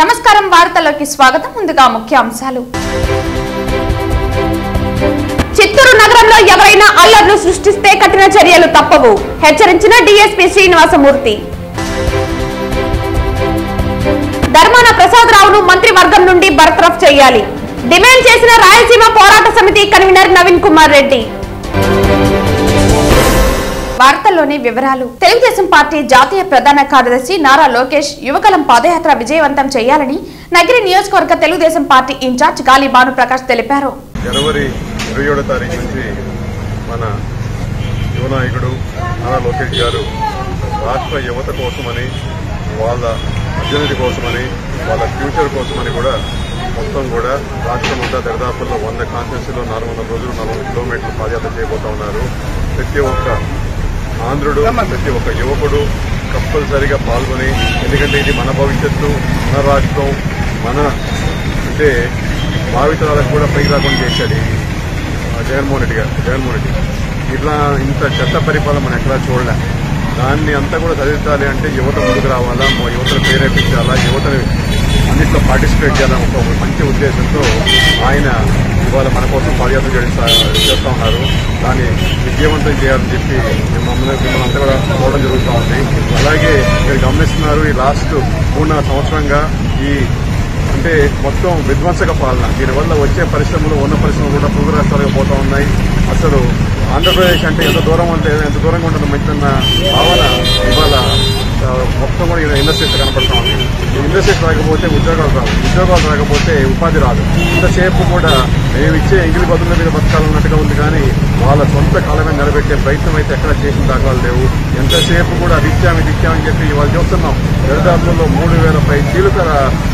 నమస్కారం వార్తల్లోకి స్వాగతం ముందుగా ముఖ్య అంశాలు చిత్తూరు నగరంలో ఎవరైనా అల్లర్లు సృష్టిస్తే కఠిన చర్యలు తప్పవు హెచ్చరించిన డీఎస్పీ శ్రీనివాసమూర్తి ధర్మాన ప్రసాదరావును మంత్రివర్గం నుండి బర్తరఫ్ చేయాలి డిమాండ్ చేసిన రాయలసీమ పోరాట సమితి కన్వీనర్ నవీన్ కుమార్ రెడ్డి వార్తల్లోని వివరాలు తెలుగుదేశం పార్టీ జాతీయ ప్రధాన కార్యదర్శి నారా లోకేష్ యువకలం పాదయాత్ర విజయవంతం చేయాలని నగిరి నియోజకవర్గ తెలుగుదేశం పార్టీ ఇన్ఛార్జ్ గాలి భానుప్రకాష్ తెలిపారు జనవరి ఇరవై ఏడో తారీఖు నుంచి మన యువ నాయకుడు నారా లోకేష్ గారు రాష్ట్ర యువత కోసమని వాళ్ళ అభ్యున్నతి కోసమని వాళ్ళ ఫ్యూచర్ కోసమని కూడా మొత్తం కూడా రాష్ట్రం అంతా దరిదాపుల్లో వంద కాన్స్టిట్యూన్సీలో నాలుగు వందల రోజులు నాలుగు వందల కిలోమీటర్లు పాదయాత్ర చేయబోతా ఉన్నారు ప్రతి ఒక్క ఆంధ్రుడు ప్రతి ఒక్క యువకుడు కంపల్సరిగా పాల్గొని ఎందుకంటే ఇది మన భవిష్యత్తు మన రాష్ట్రం మన అంటే భావితరాలకు కూడా పైకి రాకుండా చేశాడు ఈ, ఆ, జగన్మోహన్ రెడ్డి గారు జగన్మోహన్ రెడ్డి ఇట్లా ఇంత చెత్త పరిపాలన మనం ఎక్కడా చూడలే దాన్ని అంతా కూడా చదివించాలి అంటే యువత ముందుకు రావాలా మా యువతను ప్రేరేపించాలా యువతని అన్నింటిలో పార్టిసిపేట్ చేయాలని ఒక మంచి ఉద్దేశంతో ఆయన ఇవాళ మన కోసం పాదయాత్ర చేస్తా చేస్తా ఉన్నారు దాన్ని విజయవంతం చేయాలని చెప్పి మమ్మల్ని మిమ్మల్ని అంతా కూడా చూడడం జరుగుతూ ఉంది అలాగే మీరు గమనిస్తున్నారు ఈ లాస్ట్ మూడున్నర సంవత్సరంగా ఈ అంటే మొత్తం విధ్వంసక పాలన దీనివల్ల వచ్చే పరిశ్రమలు ఉన్న పరిశ్రమలు కూడా పొరుగు రాష్ట్రాలకు పోతా ఉన్నాయి అసలు ఆంధ్రప్రదేశ్ అంటే ఎంత దూరం ఉంటే ఎంత దూరంగా ఉంటుందో మంచిదన్న భావన ఇవాళ ఆ, మొత్తం కూడా ఇక్కడ ఇండస్ట్రీస్ కనపడతా ఉంది ఈ ఇండస్ట్రీస్ రాకపోతే ఉద్యోగాలు రావు ఉద్యోగాలు రాకపోతే ఉపాధి రాదు ఇంతసేపు కూడా మేము ఇచ్చే ఇంగిలి బదుల మీద బతకాలన్నట్టుగా ఉంది కానీ వాళ్ళ సొంత కాళ్ళ మీద నిలబెట్టే ప్రయత్నం అయితే ఎక్కడ చేసిన దాఖలాలు లేవు ఎంతసేపు కూడా అది ఇచ్చాము ఇది ఇచ్చామని చెప్పి ఇవాళ చూస్తున్నాం దరిదాపుల్లో మూడు వేల పై చీలుకర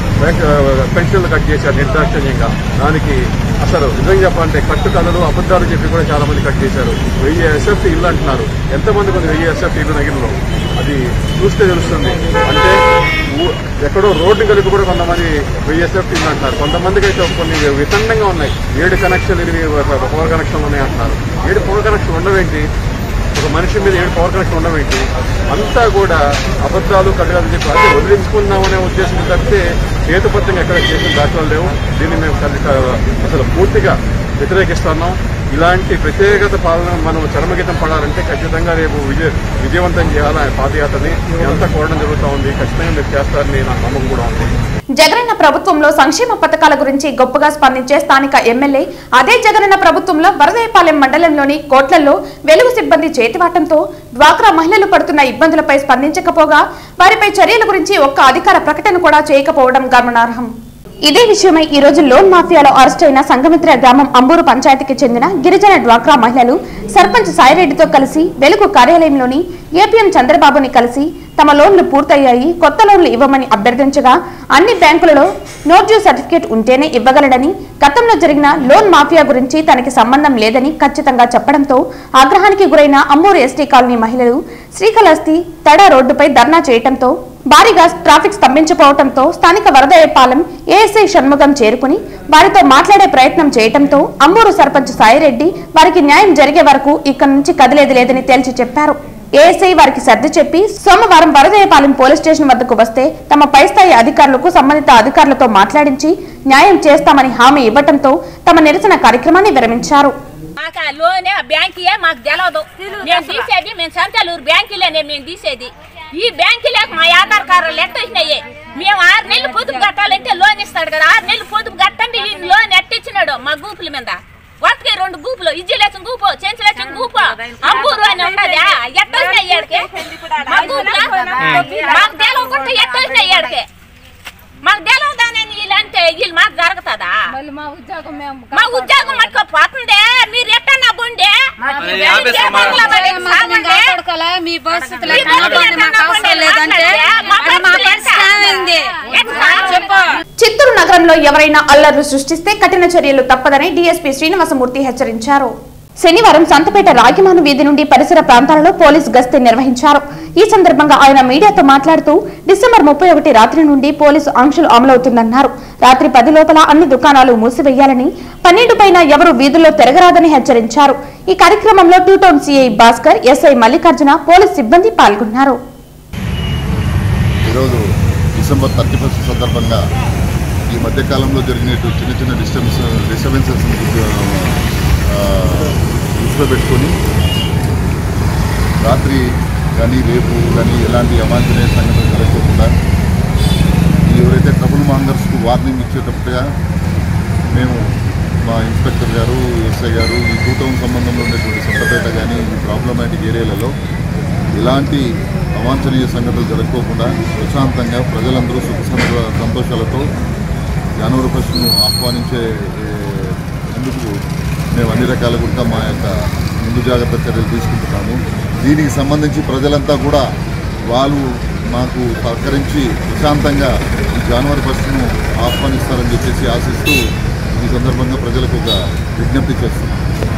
పెన్షన్లు కట్ చేశారు నిర్దాక్షిణ్యంగా దానికి అసలు నిజంగా చెప్పాలంటే కట్టుకథలు అబద్దాలు చెప్పి కూడా చాలా మంది కట్ చేశారు వెయ్యి ఎస్ఎఫ్టీ ఇల్లు అంటున్నారు ఎంతమంది కొంత వెయ్యి ఎస్ఎఫ్టీ ఇల్లు నగిరిలో అది చూస్తే తెలుస్తుంది అంటే ఊ- ఎక్కడో రోడ్డు కలిపి కూడా కొంతమంది వెయ్యి ఎస్ఎఫ్టీ ఇల్లు అంటున్నారు కొంతమందికి అయితే కొన్ని వితండంగా ఉన్నాయి ఏడు కనెక్షన్లు ఎనిమిది పవర్ కనెక్షన్లు ఉన్నాయి అంటున్నారు ఏడు పవర్ కనెక్షన్ ఉండవేంటి ఒక మనిషి మీద ఏడు పవర్ కనెక్షన్ ఉండవేంటి అంతా కూడా అబద్దాలు కట్టడాలు చెప్పి అదే వదిలించుకుందామనే ఉద్దేశం తప్పితే హేతుబద్ధంగా ఎక్కడ చేసిన దాఖలాలు లేవు దీన్ని మేము కలి- అసలు పూర్తిగా వ్యతిరేకిస్తున్నాం ఇలాంటి ప్రత్యేకత పాలన మనం చరమగీతం పడాలంటే ఖచ్చితంగా రేపు విజయ విజయవంతం చేయాలని ఆయన పాదయాత్రని అంతా కోరడం జరుగుతూ ఉంది ఖచ్చితంగా మీరు చేస్తారని నాకు నమ్మకం కూడా ఉంది జగనన్న ప్రభుత్వంలో సంక్షేమ పథకాల గురించి గొప్పగా స్పందించే స్థానిక ఎమ్మెల్యే అదే జగనన్న ప్రభుత్వంలో వరదయపాలెం మండలంలోని కోట్లలో వెలుగు సిబ్బంది చేతివాటంతో డ్వాక్రా మహిళలు పడుతున్న ఇబ్బందులపై స్పందించకపోగా వారిపై చర్యల గురించి ఒక్క అధికార ప్రకటన కూడా చేయకపోవడం గమనార్హం ఇదే విషయమై ఈ రోజు లోన్ మాఫియాలో అరెస్ట్ అయిన సంగమిత్ర గ్రామం అంబూరు పంచాయతీకి చెందిన గిరిజన డ్వాక్రా మహిళలు సర్పంచ్ సాయిరెడ్డితో కలిసి వెలుగు కార్యాలయంలోని ఏపీఎం చంద్రబాబుని కలిసి తమ లోన్లు పూర్తయ్యాయి కొత్త లోన్లు ఇవ్వమని అభ్యర్థించగా అన్ని బ్యాంకులలో నో డ్యూ సర్టిఫికేట్ ఉంటేనే ఇవ్వగలడని గతంలో జరిగిన లోన్ మాఫియా గురించి తనకి సంబంధం లేదని ఖచ్చితంగా చెప్పడంతో ఆగ్రహానికి గురైన అమ్మూరు ఎస్టీ కాలనీ మహిళలు శ్రీకాళహస్తి తడ రోడ్డుపై ధర్నా చేయటంతో భారీగా ట్రాఫిక్ స్తంభించిపోవడంతో స్థానిక వరదయపాలెం ఏఎస్ఐ షణ్ముగం చేరుకుని వారితో మాట్లాడే ప్రయత్నం చేయటంతో అమ్మూరు సర్పంచ్ సాయిరెడ్డి వారికి న్యాయం జరిగే వరకు ఇక్కడి నుంచి కదిలేది లేదని తేల్చి చెప్పారు ఏఎస్ఐ వారికి సర్ది చెప్పి సోమవారం వరదయపాలెం పోలీస్ స్టేషన్ వద్దకు వస్తే తమ పై స్థాయి అధికారులకు సంబంధిత అధికారులతో మాట్లాడించి న్యాయం చేస్తామని హామీ ఇవ్వటంతో తమ నిరసన కార్యక్రమాన్ని విరమించారు మాకు ఆ లోనే ఆ బ్యాంకియే మాకు తెలియదు మేము తీసేది మేము సంతలూరు బ్యాంకులేనే మేము తీసేది ఈ బ్యాంకులేక మా ఆధార్ కార్డు లెక్క వచ్చినాయి మేము ఆరు నెలలు పొదుపు కట్టాలంటే లోన్ ఇస్తాడు కదా ఆరు నెలలు పొదుపు కట్టండి ఈ లోన్ ఎట్టిచ్చినాడు మా గూపుల మీద వర్తకి రెండు గూపులు ఇజ్జిలేసిన గూపు చెంచలేసిన గూపు అంబూరు అని ఉన్నది ఎట్ట వచ్చినాయి ఏడికి మా గూపులా మాకు తెలియకుండా ఎట్ట వచ్చినాయి ఏడికి మాకు తెలియదానని వీళ్ళంటే వీళ్ళు మాకు జరుగుతుందా మళ్ళీ మా ఉద్యోగం మేము మా ఉద్యోగం మటుకు పోతుందే మీరు ఎట్టన్నా బుండే మీ కాపాడుకోవాలా మీ భవిష్యత్తులో మీ కనపడండి మాకు అవసరం లేదంటే అది మా పరిస్థితి ఏమైంది చెప్పు చిత్తూరు నగరంలో ఎవరైనా అల్లర్లు సృష్టిస్తే కఠిన చర్యలు తప్పదని డీఎస్పీ శ్రీనివాసమూర్తి హెచ్చరించారు శనివారం సంతపేట రాగిమాను వీధి నుండి పరిసర ప్రాంతాలలో పోలీస్ గస్తీ నిర్వహించారు ఈ సందర్భంగా ఆయన మీడియాతో మాట్లాడుతూ డిసెంబర్ ముప్పై ఒకటి రాత్రి నుండి పోలీసు ఆంక్షలు అమలవుతుందన్నారు రాత్రి పది లోపల అన్ని దుకాణాలు మూసివేయాలని పన్నెండు పైన ఎవరు వీధుల్లో తిరగరాదని హెచ్చరించారు ఈ కార్యక్రమంలో two town CI Bhaskar SI Mallikarjuna police సిబ్బంది పాల్గొన్నారు ఈరోజు డిసెంబర్ థర్టీ ఫస్ట్ సందర్భంగా ఈ మధ్యకాలంలో జరిగినట్టు చిన్న చిన్న డిస్టర్బెన్స్ డిస్టర్బెన్సెస్ దృష్టిలో పెట్టుకొని రాత్రి కానీ రేపు కానీ ఎలాంటి అవాంఛనీయ సంఘటనలు జరగకుండా ఎవరైతే ట్రబుల్ మాంగర్స్కు వార్నింగ్ ఇచ్చేటప్పుడుగా మేము మా ఇన్స్పెక్టర్ గారు ఎస్ఐ గారు ఈ టూ టౌన్ సంబంధంలో ఉన్నటువంటి సొంతపేట కానీ ఈ ప్రాబ్లమాటిక్ ఏరియాలలో ఎలాంటి అవాంఛనీయ సంఘటనలు జరగకోకుండా ప్రశాంతంగా ప్రజలందరూ సుఖ సంతో- సంతోషాలతో జనవరి ఫస్ట్ను ఆహ్వానించే ఏ, ఎందుకు మేము అన్ని రకాల కూడా మా యొక్క ముందు జాగ్రత్త చర్యలు తీసుకుంటున్నాము దీనికి సంబంధించి ప్రజలంతా కూడా వాళ్ళు మాకు సహకరించి ప్రశాంతంగా ఈ జనవరి ఫస్ట్ను ఆహ్వానిస్తారని చెప్పేసి ఆశిస్తూ ఈ సందర్భంగా ప్రజలకు ఒక విజ్ఞప్తి చేస్తున్నాం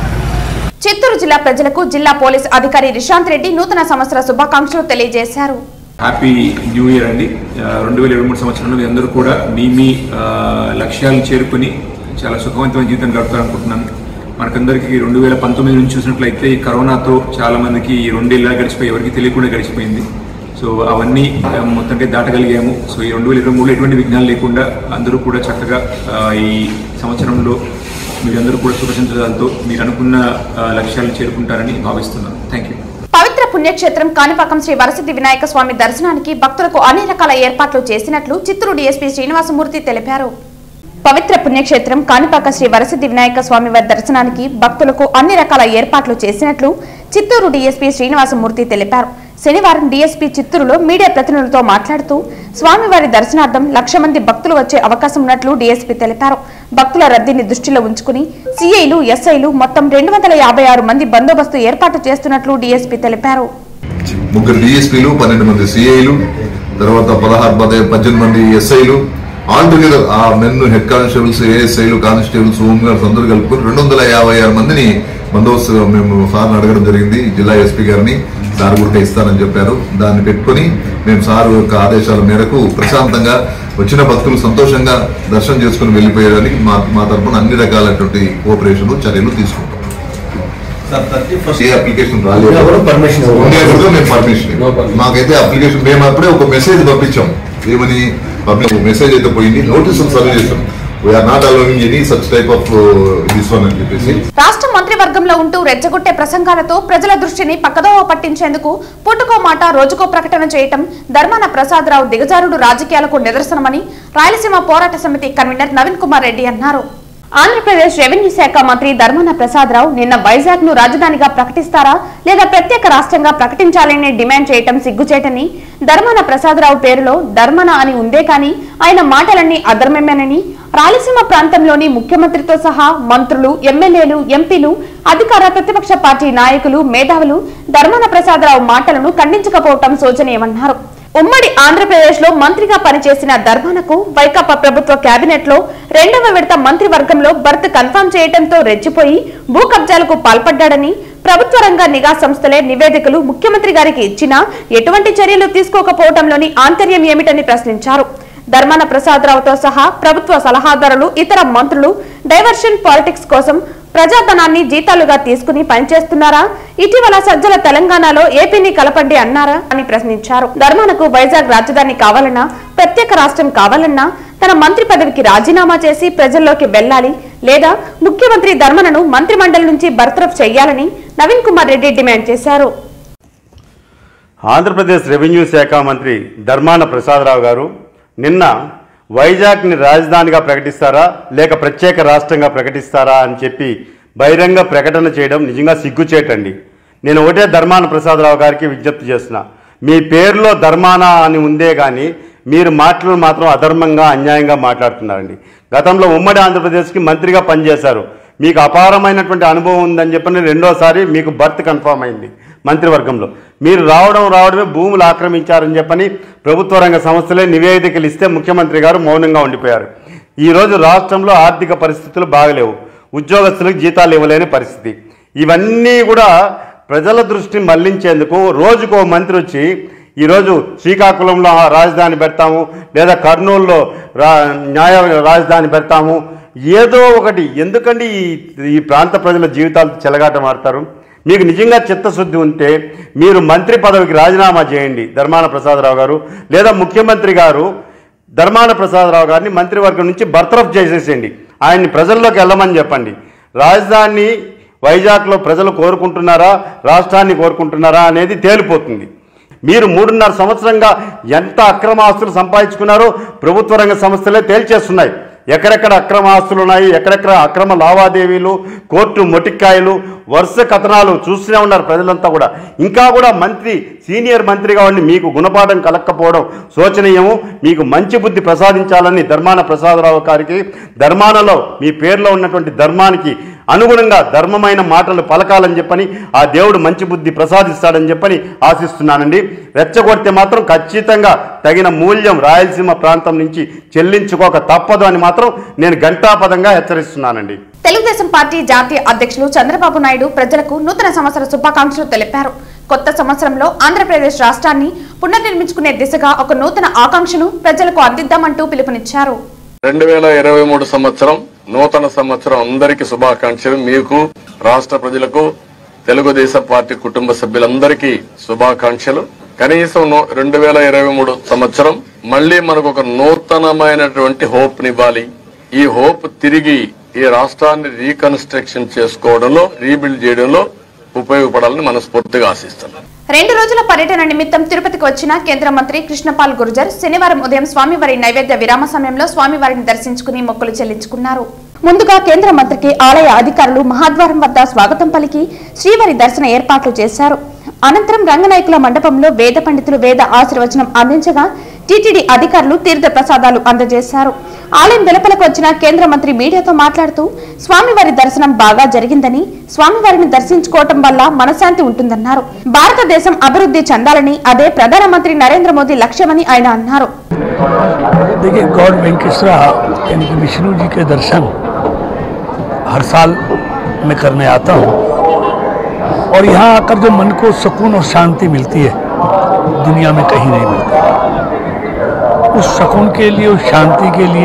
చిత్తూరు జిల్లా ప్రజలకు జిల్లా పోలీస్ అధికారి రిషాంత్ రెడ్డి నూతన సంవత్సర శుభాకాంక్షలు తెలియజేశారు హ్యాపీ న్యూ ఇయర్ అండి రెండు వేల ఇరవై మూడు సంవత్సరంలో మీ అందరూ కూడా మీ మీ ఆ, లక్ష్యాలు చేరుకుని చాలా సుఖవంతమైన జీవితం గడుపుతారనుకుంటున్నాను మనకందరికీ రెండు వేల పంతొమ్మిది నుంచి చూసినట్లయితే ఈ కరోనాతో చాలా మందికి ఈ రెండేళ్ళ గడిచిపోయి ఎవరికి తెలియకుండా గడిచిపోయింది సో అవన్నీ ఆ, మొత్తానికి దాటగలిగాము సో ఈ రెండు వేల ఇరవై మూడులో ఎటువంటి విఘ్నాలు లేకుండా అందరూ కూడా చక్కగా ఆ, ఈ సంవత్సరంలో మీరందరూ కూడా సుఖసించడంతో మీరు అనుకున్న ఆ, లక్ష్యాలు చేరుకుంటారని భావిస్తున్నాను థ్యాంక్ యూ పవిత్ర పుణ్యక్షేత్రం కాణిపాకం శ్రీ వరసిద్ధి వినాయక స్వామి దర్శనానికి భక్తులకు అన్ని రకాల ఏర్పాట్లు చేసినట్లు చిత్తూరు డీఎస్పీ శ్రీనివాసమూర్తి తెలిపారు పవిత్ర పుణ్యక్షేత్రం కాణిపాక శ్రీ వరసిద్ధి వినాయక స్వామి వారి దర్శనానికి భక్తులకు అన్ని రకాల ఏర్పాట్లు చేసినట్లు చిత్తూరు డీఎస్పీ శ్రీనివాసమూర్తి తెలిపారు శనివారం డీఎస్పీ చిత్తూరులో మీడియా ప్రతినిధులతో మాట్లాడుతూ స్వామివారి దర్శనార్థం లక్ష మంది భక్తులు వచ్చే అవకాశం ఉన్నట్లు డీఎస్పీ తెలిపారు భక్తుల రద్దీని దృష్టిలో ఉంచుకుని సీఐలు ఎస్ఐలు మొత్తం రెండు వందల యాభై ఆరు మంది బందోబస్తు ఏర్పాటు చేస్తున్నట్లు డీఎస్పీ తెలిపారు ముగ్గురు డిఎస్పీలు పన్నెండు మంది సిఐలు తర్వాత పదహారు పదే పద్దెనిమిది మంది ఎస్ఐలు ఆల్ టుగెదర్ ఆ మెన్ హెడ్ కానిస్టేబుల్స్ ఏఎస్ఐలు కానిస్టేబుల్స్ హోమ్ గార్డ్స్ అందరూ కలుపుకొని రెండు వందల యాభై ఆరు మందిని బందోబస్తు మేము సార్ని అడగడం జరిగింది జిల్లా ఎస్పీ గారిని సార్ కూడా ఇస్తానని చెప్పారు దాన్ని పెట్టుకొని మేము సార్ యొక్క ఆదేశాల మేరకు ప్రశాంతంగా వచ్చిన భక్తులు సంతోషంగా దర్శనం చేసుకుని వెళ్ళిపోయేదానికి మా మా తరఫున అన్ని రకాలైనటువంటి కోఆపరేషన్ చర్యలు తీసుకుంటాం ఏ అప్లికేషన్ రాలేదు పర్మిషన్ ఉండేటప్పుడు మేము పర్మిషన్ మాకైతే అప్లికేషన్ మేము అప్పుడే ఒక మెసేజ్ పంపించాం ఏమని పబ్లిక్ మెసేజ్ అయితే పోయింది నోటీసులు సర్వ్ చేసాం we are not allowing any such type of this one అని చెప్పేసి రాష్ట్ర మంత్రివర్గంలో ఉంటూ రెచ్చగొట్టే ప్రసంగాలతో ప్రజల దృష్టిని పక్కదోవ పట్టించేందుకు పుట్టుకో మాట రోజుకో ప్రకటన చేయటం ధర్మాన ప్రసాదరావు దిగజారుడు రాజకీయాలకు నిదర్శనమని రాయలసీమ పోరాట సమితి కన్వీనర్ నవీన్ కుమార్ రెడ్డి అన్నారు ఆంధ్రప్రదేశ్ రెవెన్యూ శాఖ మంత్రి ధర్మాన ప్రసాదరావు నిన్న వైజాగ్ ను రాజధానిగా ప్రకటిస్తారా లేదా ప్రత్యేక రాష్ట్రంగా ప్రకటించాలని డిమాండ్ చేయటం సిగ్గుచేటని ధర్మాన ప్రసాదరావు పేరులో ధర్మన అని ఉందే కానీ ఆయన మాటలన్నీ అధర్మమేనని రాయలసీమ ప్రాంతంలోని ముఖ్యమంత్రితో సహా మంత్రులు ఎమ్మెల్యేలు ఎంపీలు అధికార ప్రతిపక్ష పార్టీ నాయకులు మేధావులు ధర్మాన ప్రసాదరావు మాటలను ఖండించకపోవటం శోచనీయమన్నారు ఉమ్మడి ఆంధ్రప్రదేశ్ లో మంత్రిగా పనిచేసిన ధర్మానకు వైకాపా ప్రభుత్వ కేబినెట్ లో రెండవ విడత మంత్రివర్గంలో బర్త్ కన్ఫర్మ్ చేయడంతో రెచ్చిపోయి భూ కబ్జాలకు పాల్పడ్డాడని ప్రభుత్వ రంగ నిఘా సంస్థలే నివేదికలు ముఖ్యమంత్రి గారికి ఇచ్చినా ఎటువంటి చర్యలు తీసుకోకపోవడంలోని ఆంతర్యం ఏమిటని ప్రశ్నించారు ధర్మాన ప్రసాదరావుతో సహా ప్రభుత్వ సలహాదారులు ఇతర మంత్రులు డైవర్షన్ పాలిటిక్స్ కోసం ప్రజాధనాన్ని జీతాలుగా తీసుకుని పనిచేస్తున్నారా ఇటీవల సజ్జల తెలంగాణలో ఏపీని కలపండి అన్నారా అని ప్రశ్నించారు ధర్మానకు వైజాగ్ రాజధాని కావాలన్నా ప్రత్యేక రాష్ట్రం కావాలన్నా తన మంత్రి పదవికి రాజీనామా చేసి ప్రజల్లోకి వెళ్లాలి లేదా ముఖ్యమంత్రి ధర్మనను మంత్రిమండలి నుంచి బర్తరఫ్ చేయాలని నవీన్ కుమార్ రెడ్డి డిమాండ్ చేశారు ఆంధ్రప్రదేశ్ రెవెన్యూ శాఖ మంత్రి ధర్మాన ప్రసాదరావు గారు నిన్న వైజాగ్ని రాజధానిగా ప్రకటిస్తారా లేక ప్రత్యేక రాష్ట్రంగా ప్రకటిస్తారా అని చెప్పి బహిరంగ ప్రకటన చేయడం నిజంగా సిగ్గుచేటండి నేను ఒకటే ధర్మాన ప్రసాదరావు గారికి విజ్ఞప్తి చేస్తున్నా మీ పేరులో ధర్మాన అని ఉందే కానీ మీరు మాటలు మాత్రం అధర్మంగా అన్యాయంగా మాట్లాడుతున్నారండి గతంలో ఉమ్మడి ఆంధ్రప్రదేశ్కి మంత్రిగా పనిచేశారు మీకు అపారమైనటువంటి అనుభవం ఉందని చెప్పని రెండోసారి మీకు బర్త్ కన్ఫర్మ్ అయింది మంత్రివర్గంలో మీరు రావడం రావడమే భూములు ఆక్రమించారని చెప్పని ప్రభుత్వ రంగ సంస్థలే నివేదికలు ఇస్తే ముఖ్యమంత్రి గారు మౌనంగా ఉండిపోయారు ఈరోజు రాష్ట్రంలో ఆర్థిక పరిస్థితులు బాగలేవు ఉద్యోగస్తులకు జీతాలు ఇవ్వలేని పరిస్థితి ఇవన్నీ కూడా ప్రజల దృష్టిని మళ్లించేందుకు రోజుకో మంత్రి వచ్చి ఈరోజు శ్రీకాకుళంలో ఆ రాజధాని పెడతాము లేదా కర్నూలులో రా న్యాయ రాజధాని పెడతాము ఏదో ఒకటి ఎందుకండి ఈ ఈ ప్రాంత ప్రజల జీవితాలు చెలగాటమాడతారు మీకు నిజంగా చిత్తశుద్ధి ఉంటే మీరు మంత్రి పదవికి రాజీనామా చేయండి ధర్మాన ప్రసాదరావు గారు లేదా ముఖ్యమంత్రి గారు ధర్మాన ప్రసాదరావు గారిని మంత్రివర్గం నుంచి బర్తరఫ్ చేసేసేయండి ఆయన్ని ప్రజల్లోకి వెళ్ళమని చెప్పండి రాజధాని వైజాగ్లో ప్రజలు కోరుకుంటున్నారా రాష్ట్రాన్ని కోరుకుంటున్నారా అనేది తేలిపోతుంది మీరు మూడున్నర సంవత్సరంగా ఎంత అక్రమ ఆస్తులు సంపాదించుకున్నారో ప్రభుత్వ రంగ సంస్థలే తేల్చేస్తున్నాయి ఎక్కడెక్కడ అక్రమ ఆస్తులు ఉన్నాయి ఎక్కడెక్కడ అక్రమ లావాదేవీలు కోర్టు మొటిక్కాయలు వరుస కథనాలు చూస్తూనే ఉన్నారు ప్రజలంతా కూడా ఇంకా కూడా మంత్రి సీనియర్ మంత్రిగా ఉండి మీకు గుణపాఠం కలక్కపోవడం శోచనీయము మీకు మంచి బుద్ధి ప్రసాదించాలని ధర్మాన ప్రసాదరావు గారికి ధర్మానలో మీ పేరులో ఉన్నటువంటి ధర్మానికి అనుగుణంగా ధర్మమైన మాటలు పలకాలని చెప్పని ఆ దేవుడు మంచి బుద్ధి ప్రసాదిస్తాడని చెప్పని ఆశిస్తున్నానండి రెచ్చగొడితే మాత్రం ఖచ్చితంగా తగిన మూల్యం రాయలసీమ ప్రాంతం నుంచి చెల్లించుకోక తప్పదు అని మాత్రం నేను ఘంటాపదంగా హెచ్చరిస్తున్నానండి తెలుగుదేశం పార్టీ జాతీయ అధ్యక్షులు చంద్రబాబు నాయుడు ప్రజలకు నూతన సంవత్సర శుభాకాంక్షలు తెలిపారు కొత్త సంవత్సరంలో ఆంధ్రప్రదేశ్ రాష్ట్రాన్ని పునర్నిర్మించుకునే దిశగా ఒక నూతన ఆకాంక్షను ప్రజలకు అందిద్దామంటూ పిలుపునిచ్చారు రెండు వేల ఇరవై మూడు సంవత్సరం నూతన సంవత్సరం అందరికీ శుభాకాంక్షలు మీకు రాష్ట్ర ప్రజలకు తెలుగుదేశం పార్టీ కుటుంబ సభ్యులందరికీ శుభాకాంక్షలు కనీసం నూ- రెండు వేల ఇరవై మూడు సంవత్సరం మళ్ళీ మనకు ఒక నూతనమైనటువంటి హోప్ నివ్వాలి ఈ హోప్ తిరిగి ఈ రాష్ట్రాన్ని రీకన్స్ట్రక్షన్ చేసుకోవడంలో రీబిల్డ్ చేయడంలో ఉపయోగపడాలని మనస్ఫూర్తిగా ఆశిస్తున్నాను రెండు రోజుల పర్యటన నిమిత్తం తిరుపతికి వచ్చిన కేంద్ర మంత్రి కృష్ణపాల్ గుర్జర్ శనివారం ఉదయం స్వామివారి నైవేద్య విరామ సమయంలో స్వామివారిని దర్శించుకుని మొక్కులు చెల్లించుకున్నారు ముందుగా కేంద్ర మంత్రికి ఆలయ అధికారులు మహాద్వారం వద్ద స్వాగతం పలికి శ్రీవారి దర్శన ఏర్పాట్లు చేశారు అనంతరం రంగనాయకుల మండపంలో వేద పండితులు వేద ఆశీర్వచనం అందించగా టీటీడీ అధికారులు తీర్థ ప్రసాదాలు అందజేశారు ఆలయం వెలుపలకు వచ్చిన కేంద్ర మంత్రి మీడియాతో మాట్లాడుతూ స్వామివారి దర్శనం బాగా జరిగిందని స్వామివారిని దర్శించుకోవటం వల్ల మనశాంతి ఉంటుందన్నారు భారతదేశం అభివృద్ధి చెందాలని అదే ప్రధానమంత్రి నరేంద్ర మోదీ లక్ష్యమని ఆయన అన్నారు देखिए गॉड वेंकटेश्वरा यानी कि विष्णु जी के दर्शन हर साल मैं करने आता हूँ और यहाँ आकर जो मन को सुकून और शांति मिलती है दुनिया में कहीं नहीं मिलती उस सुकून के लिए उस शांति के लिए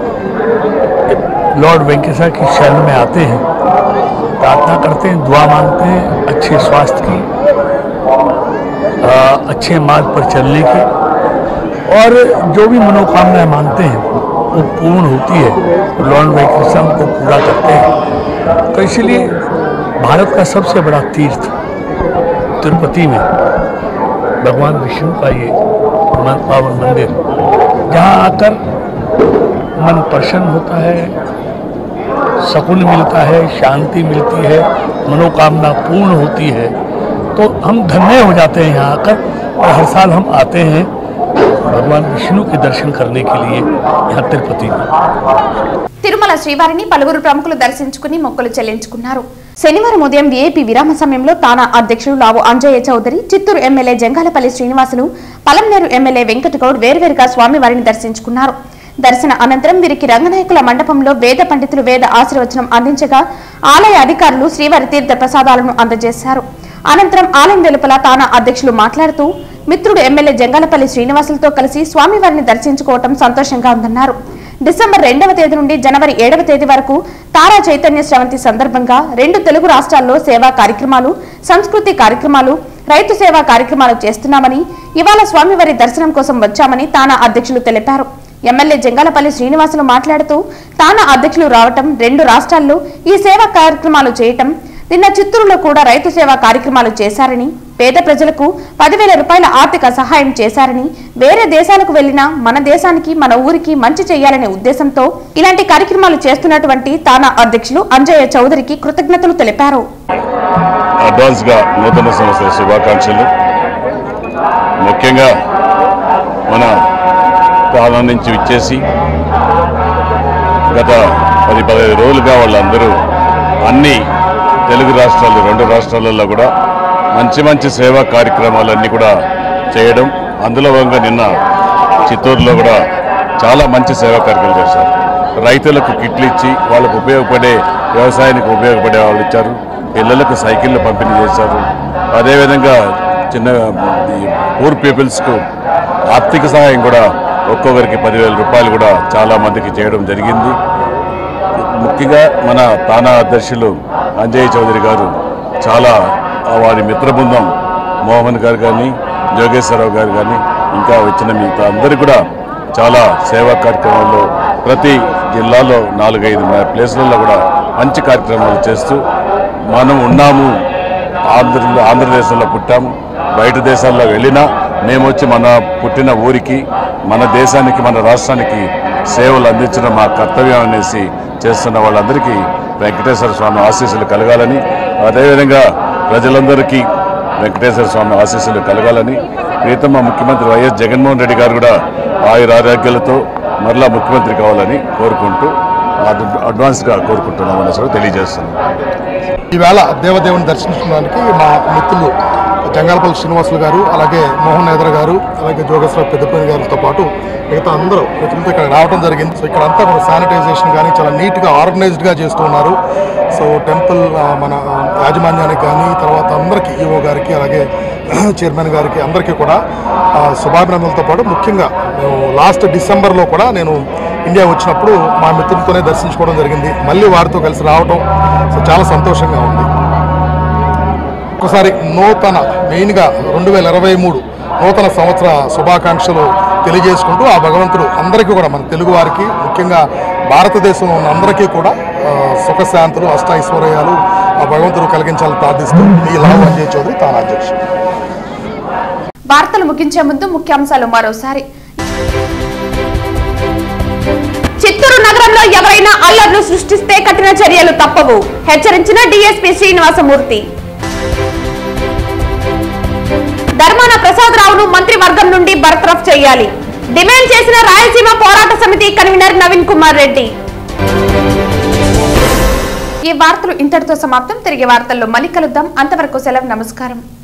लॉर्ड वेंकटेश्वर की शरण में आते हैं प्रार्थना करते हैं दुआ मांगते हैं अच्छे स्वास्थ्य की आ, अच्छे मार्ग पर चलने की और जो भी मनोकामनाएं मांगते हैं वो पूर्ण होती है लॉर्ड वेंकटेश्वर को पूरा करते हैं तो इसलिए भारत का सबसे बड़ा तीर्थ तिरुपति में भगवान विष्णु का ये मन- पावन मंदिर जहाँ आकर मन प्रसन्न होता है सुकून मिलता है शांति मिलती है मनोकामना पूर्ण होती है तो हम धन्य हो जाते हैं यहाँ आकर और हर साल हम आते हैं भगवान विष्णु के दर्शन करने के लिए यहाँ तिरुपति में తిరుమల శ్రీవారిని పలువురు ప్రముఖులు దర్శించుకుని మొక్కులు చెల్లించుకున్నారు శనివారం ఉదయం వీఐపీ విరామ సమయంలో తానా అధ్యక్షులు లావు అంజయ్య చౌదరి చిత్తూరు ఎమ్మెల్యే జంగాలపల్లి శ్రీనివాసులు పలంనేరు ఎమ్మెల్యే వెంకటగౌడ్ వేర్వేరుగా స్వామివారిని దర్శించుకున్నారు దర్శన అనంతరం వీరికి రంగనాయకుల మండపంలో వేద పండితులు వేద ఆశీర్వచనం అందించగా ఆలయ అధికారులు శ్రీవారి తీర్థ ప్రసాదాలను అందజేశారు అనంతరం ఆలయం వెలుపల తానా అధ్యక్షులు మాట్లాడుతూ మిత్రుడు ఎమ్మెల్యే జంగాలపల్లి శ్రీనివాసులతో కలిసి స్వామివారిని దర్శించుకోవటం సంతోషంగా ఉందన్నారు డిసెంబర్ రెండవ తేదీ నుండి జనవరి ఏడవ తేదీ వరకు తారా చైతన్య శ్రవంతి సందర్భంగా రెండు తెలుగు రాష్ట్రాల్లో సేవా కార్యక్రమాలు సంస్కృతి కార్యక్రమాలు రైతు సేవా కార్యక్రమాలు చేస్తున్నామని ఇవాళ స్వామివారి దర్శనం కోసం వచ్చామని తానా అధ్యక్షులు తెలిపారు ఎమ్మెల్యే జంగాలపల్లి శ్రీనివాసులు మాట్లాడుతూ తానా అధ్యక్షులు రావటం రెండు రాష్ట్రాల్లో ఈ సేవా కార్యక్రమాలు చేయటం నిన్న చిత్తూరులో కూడా రైతు సేవా కార్యక్రమాలు చేశారని పేద ప్రజలకు పదివేల రూపాయల ఆర్థిక సహాయం చేశారని వేరే దేశాలకు వెళ్లినా మన దేశానికి మన ఊరికి మంచి చేయాలనే ఉద్దేశంతో ఇలాంటి కార్యక్రమాలు చేస్తున్నటువంటి తానా అధ్యక్షులు అంజయ్య చౌదరికి కృతజ్ఞతలు తెలిపారు అడ్వాన్స్గా నూతన సంవత్సర శుభాకాంక్షలు ముఖ్యంగా మన తాళం నుంచి ఇచ్చేసి గత పది పదహైదు రోజులుగా వాళ్ళందరూ అన్ని తెలుగు రాష్ట్రాలు రెండు రాష్ట్రాలలో కూడా మంచి మంచి సేవా కార్యక్రమాలన్నీ కూడా చేయడం అందులో భాగంగా నిన్న చిత్తూరులో కూడా చాలా మంచి సేవా కార్యక్రమాలు చేశారు రైతులకు కిట్లు ఇచ్చి వాళ్ళకు ఉపయోగపడే వ్యవసాయానికి ఉపయోగపడే వాళ్ళు ఇచ్చారు పిల్లలకు సైకిళ్ళు పంపిణీ చేశారు అదేవిధంగా చిన్న ఈ పూర్ పీపుల్స్కు ఆర్థిక సహాయం కూడా ఒక్కొక్కరికి పదివేల రూపాయలు కూడా చాలా మందికి చేయడం జరిగింది ముఖ్యంగా మన తానా అధ్యక్షులు అంజయ్ చౌదరి గారు చాలా ఆ వారి మిత్ర బృందం మోహన్ గారు కానీ జోగేశ్వరరావు గారు కానీ ఇంకా వచ్చిన మిగతా అందరూ కూడా చాలా సేవా కార్యక్రమాల్లో ప్రతి జిల్లాలో నాలుగైదు మ- ప్లేసులలో కూడా మంచి కార్యక్రమాలు చేస్తూ మనం ఉన్నాము ఆంధ్ర ఆంధ్రదేశంలో పుట్టాము బయట దేశాల్లో వెళ్ళినా మేము వచ్చి మన పుట్టిన ఊరికి మన దేశానికి మన రాష్ట్రానికి సేవలు అందించడం మా కర్తవ్యం అనేసి చేస్తున్న వాళ్ళందరికీ వెంకటేశ్వర స్వామి ఆశీస్సులు కలగాలని అదేవిధంగా ప్రజలందరికీ వెంకటేశ్వర స్వామి ఆశీస్సులు కలగాలని ప్రీతమ ముఖ్యమంత్రి వైఎస్ జగన్మోహన్ రెడ్డి గారు కూడా ఆయుర ఆరోగ్యాలతో మరలా ముఖ్యమంత్రి కావాలని కోరుకుంటూ అడ్- అడ్వాన్స్గా కోరుకుంటున్నాం అనేసి కూడా తెలియజేస్తున్నాం ఈవేళ దేవదేవుని దర్శించడానికి మా మిత్రులు జంగాలపల్లి శ్రీనివాసులు గారు అలాగే మోహన్ నేద్ర గారు అలాగే జోగేశ్వర పెద్దపల్లి గారితో పాటు మిగతా అందరూ మిత్రులతో ఇక్కడ రావడం జరిగింది సో ఇక్కడ అంతా కూడా శానిటైజేషన్ కానీ చాలా నీట్గా ఆర్గనైజ్డ్గా చేస్తూ ఉన్నారు సో టెంపుల్ ఆ, మన యాజమాన్యానికి కానీ తర్వాత అందరికీ ఈఓ గారికి అలాగే చైర్మన్ గారికి అందరికీ కూడా ఆ, శుభాభినందనలతో పాటు ముఖ్యంగా మేము లాస్ట్ డిసెంబర్లో కూడా నేను ఇండియా వచ్చినప్పుడు మా మిత్రులతోనే దర్శించుకోవడం జరిగింది మళ్ళీ వారితో కలిసి రావడం సో చాలా సంతోషంగా ఉంది ఒకసారి నూతన మెయిన్గా రెండు వేల ఇరవై మూడు నూతన సంవత్సర శుభాకాంక్షలు తెలియజేసుకుంటూ ఆ భగవంతుడు అందరికీ కూడా మన తెలుగు వారికి ముఖ్యంగా భారతదేశంలో ఉన్న అందరికీ కూడా ఆ, సుఖశాంతులు అష్టైశ్వర్యాలు ఆ భగవంతుడు కలిగించాలని ప్రార్థిస్తూ మీ లాభ అంజయ్ చౌదరి తాను అధ్యక్షుడు వార్తలు ముగించే ముందు ముఖ్యాంశాలు మరోసారి చిత్తూరు నగరంలో ఎవరైనా అల్లర్లు సృష్టిస్తే కఠిన చర్యలు తప్పవు హెచ్చరించిన డీఎస్పీ శ్రీనివాసమూర్తి ధర్మాన ప్రసాదరావును మంత్రివర్గం నుండి బర్తరఫ్ చేయాలి డిమాండ్ చేసిన రాయలసీమ పోరాట సమితి కన్వీనర్ నవీన్ కుమార్ రెడ్డి ఈ వార్తలు ఇంతటితో సమాప్తం తిరిగి వార్తల్లో మళ్ళీ కలుద్దాం అంతవరకు సెలవు నమస్కారం